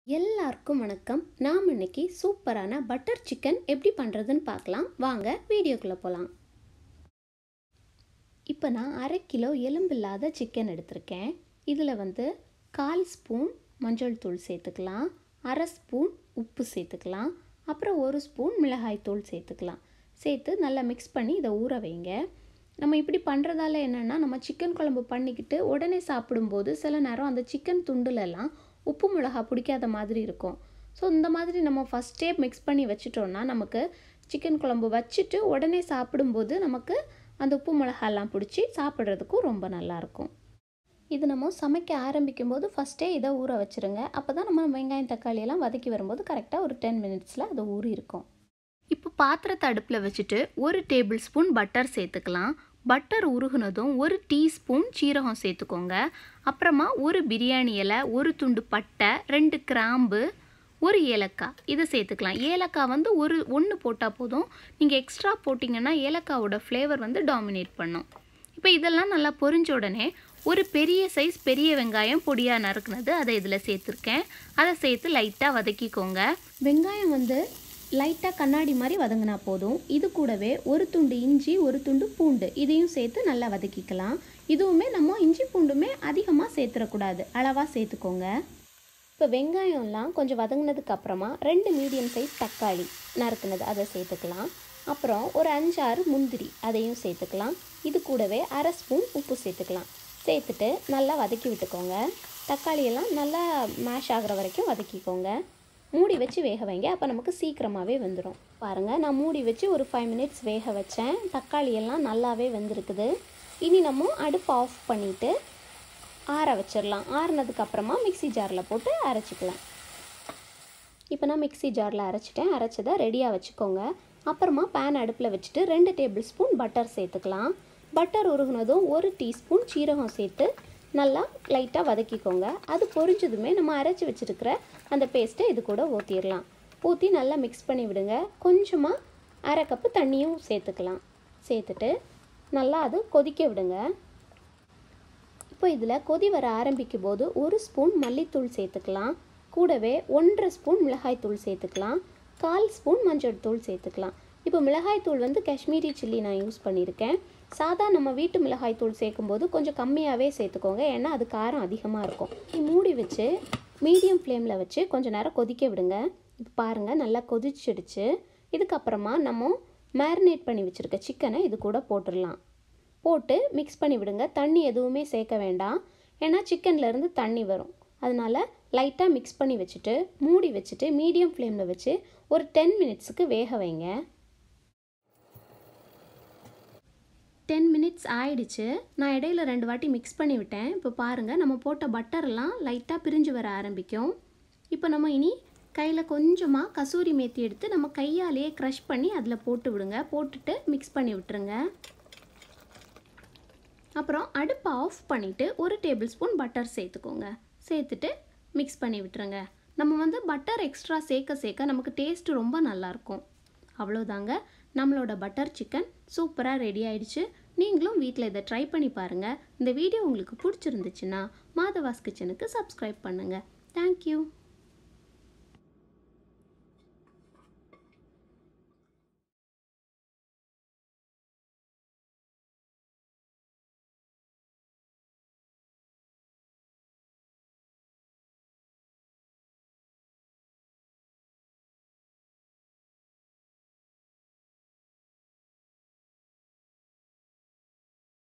எல்லாருக்கும் வணக்கம் நாம் இன்னைக்கு சூப்பரான பட்டர் சிக்கன் எப்படி பண்ணுறதுன்னு பார்க்கலாம் வாங்க வீடியோக்குள்ளே போகலாம் இப்போ நான் அரை கிலோ எலும்பில்லாத சிக்கன் எடுத்திருக்கேன் இதில் வந்து கால் ஸ்பூன் மஞ்சள் தூள் சேர்த்துக்கலாம் அரை ஸ்பூன் உப்பு சேர்த்துக்கலாம் அப்புறம் ஒரு ஸ்பூன் மிளகாய் தூள் சேர்த்துக்கலாம் சேர்த்து நல்லா மிக்ஸ் பண்ணி இதை ஊற வைங்க நம்ம இப்படி பண்ணுறதால என்னென்னா நம்ம சிக்கன் குழம்பு பண்ணிக்கிட்டு உடனே சாப்பிடும்போது சில நேரம் அந்த சிக்கன் துண்டுலெல்லாம் உப்பு மிளகா பிடிக்காத மாதிரி இருக்கும் ஸோ இந்த மாதிரி நம்ம ஃபஸ்ட்டே மிக்ஸ் பண்ணி வச்சிட்டோன்னா நமக்கு சிக்கன் குழம்பு வச்சுட்டு உடனே சாப்பிடும்போது நமக்கு அந்த உப்பு மிளகாலாம் பிடிச்சி சாப்பிட்றதுக்கும் ரொம்ப நல்லாயிருக்கும் இது நம்ம சமைக்க ஆரம்பிக்கும் போது ஃபஸ்ட்டே இதை ஊற வச்சுருங்க அப்போ தான் நம்ம வெங்காயம் தக்காளி எல்லாம் வதக்கி வரும்போது கரெக்டாக ஒரு டென் மினிட்ஸில் அது ஊறி இருக்கும் இப்போ பாத்திரத்தை அடுப்பில் வச்சுட்டு ஒரு டேபிள் ஸ்பூன் பட்டர் சேர்த்துக்கலாம் பட்டர் உருகுனதும் ஒரு டீஸ்பூன் சீரகம் சேர்த்துக்கோங்க அப்புறமா ஒரு பிரியாணி இலை ஒரு துண்டு பட்டை ரெண்டு கிராம்பு ஒரு ஏலக்காய் இதை சேர்த்துக்கலாம் ஏலக்காய் வந்து ஒரு ஒன்று போட்டால் போதும் நீங்கள் எக்ஸ்ட்ரா போட்டிங்கன்னா ஏலக்காவோட ஃப்ளேவர் வந்து டாமினேட் பண்ணும் இப்போ இதெல்லாம் நல்லா பொரிஞ்ச உடனே ஒரு பெரிய சைஸ் பெரிய வெங்காயம் பொடியாக நறுக்குனது அதை இதில் சேர்த்துருக்கேன் அதை சேர்த்து லைட்டாக வதக்கிக்கோங்க வெங்காயம் வந்து லைட்டாக கண்ணாடி மாதிரி வதங்கினா போதும் இது கூடவே ஒரு துண்டு இஞ்சி ஒரு துண்டு பூண்டு இதையும் சேர்த்து நல்லா வதக்கிக்கலாம் இதுவுமே நம்ம இஞ்சி பூண்டுமே அதிகமாக சேர்த்துடக்கூடாது அளவாக சேர்த்துக்கோங்க இப்போ வெங்காயம்லாம் கொஞ்சம் வதங்கினதுக்கு அப்புறமா ரெண்டு மீடியம் சைஸ் தக்காளி நறுக்குனது அதை சேர்த்துக்கலாம் அப்புறம் ஒரு அஞ்சாறு முந்திரி அதையும் சேர்த்துக்கலாம் இது கூடவே அரை ஸ்பூன் உப்பு சேர்த்துக்கலாம் சேர்த்துட்டு நல்லா வதக்கி விட்டுக்கோங்க தக்காளியெல்லாம் நல்லா மேஷ் ஆகிற வரைக்கும் வதக்கிக்கோங்க மூடி வச்சு வேக வைங்க அப்போ நமக்கு சீக்கிரமாகவே வெந்துடும் பாருங்கள் நான் மூடி வச்சு ஒரு ஃபைவ் மினிட்ஸ் வேக வச்சேன் தக்காளி எல்லாம் நல்லாவே வெந்திருக்குது இனி நம்ம அடுப்பு ஆஃப் பண்ணிவிட்டு ஆற வச்சிடலாம் ஆறுனதுக்கப்புறமா மிக்சி ஜாரில் போட்டு அரைச்சிக்கலாம் இப்போ நான் மிக்சி ஜாரில் அரைச்சிட்டேன் அரைச்சதை ரெடியாக வச்சுக்கோங்க அப்புறமா பேன் அடுப்பில் வச்சுட்டு ரெண்டு டேபிள் ஸ்பூன் பட்டர் சேர்த்துக்கலாம் பட்டர் உருகுனதும் ஒரு டீஸ்பூன் சீரகம் சேர்த்து நல்லா லைட்டாக வதக்கிக்கோங்க அது பொரிஞ்சதுமே நம்ம அரைச்சி வச்சுருக்கிற அந்த பேஸ்ட்டை இது கூட ஊற்றிடலாம் ஊற்றி நல்லா மிக்ஸ் பண்ணி விடுங்க கொஞ்சமாக அரை கப்பு தண்ணியும் சேர்த்துக்கலாம் சேர்த்துட்டு நல்லா அது கொதிக்க விடுங்க இப்போ இதில் கொதி வர ஆரம்பிக்கும் போது ஒரு ஸ்பூன் மல்லித்தூள் சேர்த்துக்கலாம் கூடவே ஒன்றரை ஸ்பூன் மிளகாய் தூள் சேர்த்துக்கலாம் கால் ஸ்பூன் மஞ்சள் தூள் சேர்த்துக்கலாம் இப்போ மிளகாய் தூள் வந்து காஷ்மீரி சில்லி நான் யூஸ் பண்ணியிருக்கேன் சாதா நம்ம வீட்டு மிளகாய் தூள் சேர்க்கும்போது கொஞ்சம் கம்மியாகவே சேர்த்துக்கோங்க ஏன்னா அது காரம் அதிகமாக இருக்கும் மூடி வச்சு மீடியம் ஃப்ளேமில் வச்சு கொஞ்சம் நேரம் கொதிக்க விடுங்க இப்போ பாருங்கள் நல்லா கொதிச்சிடுச்சு இதுக்கப்புறமா நம்ம மேரினேட் பண்ணி வச்சுருக்க சிக்கனை இது கூட போட்டுடலாம் போட்டு மிக்ஸ் பண்ணி விடுங்க தண்ணி எதுவுமே சேர்க்க வேண்டாம் ஏன்னா சிக்கன்லேருந்து தண்ணி வரும் அதனால் லைட்டாக மிக்ஸ் பண்ணி வச்சுட்டு மூடி வச்சுட்டு மீடியம் ஃப்ளேமில் வச்சு ஒரு டென் மினிட்ஸுக்கு வேக வைங்க டென் மினிட்ஸ் ஆயிடுச்சு நான் இடையில ரெண்டு வாட்டி மிக்ஸ் பண்ணி விட்டேன் இப்போ பாருங்கள் நம்ம போட்ட பட்டர்லாம் லைட்டாக பிரிஞ்சு வர ஆரம்பிக்கும் இப்போ நம்ம இனி கையில் கொஞ்சமாக கசூரி மேத்தி எடுத்து நம்ம கையாலேயே க்ரஷ் பண்ணி அதில் போட்டு விடுங்க போட்டுட்டு மிக்ஸ் பண்ணி விட்டுருங்க அப்புறம் அடுப்பை ஆஃப் பண்ணிவிட்டு ஒரு டேபிள் ஸ்பூன் பட்டர் சேர்த்துக்கோங்க சேர்த்துட்டு மிக்ஸ் பண்ணி விட்டுருங்க நம்ம வந்து பட்டர் எக்ஸ்ட்ரா சேர்க்க சேர்க்க நமக்கு டேஸ்ட்டு ரொம்ப நல்லாயிருக்கும் அவ்வளோதாங்க நம்மளோட பட்டர் சிக்கன் சூப்பராக ரெடி ஆயிடுச்சு நீங்களும் வீட்டில் இதை ட்ரை பண்ணி பாருங்கள் இந்த வீடியோ உங்களுக்கு பிடிச்சிருந்துச்சுன்னா மாதவாஸ் கிச்சனுக்கு சப்ஸ்கிரைப் பண்ணுங்கள் தேங்க்யூ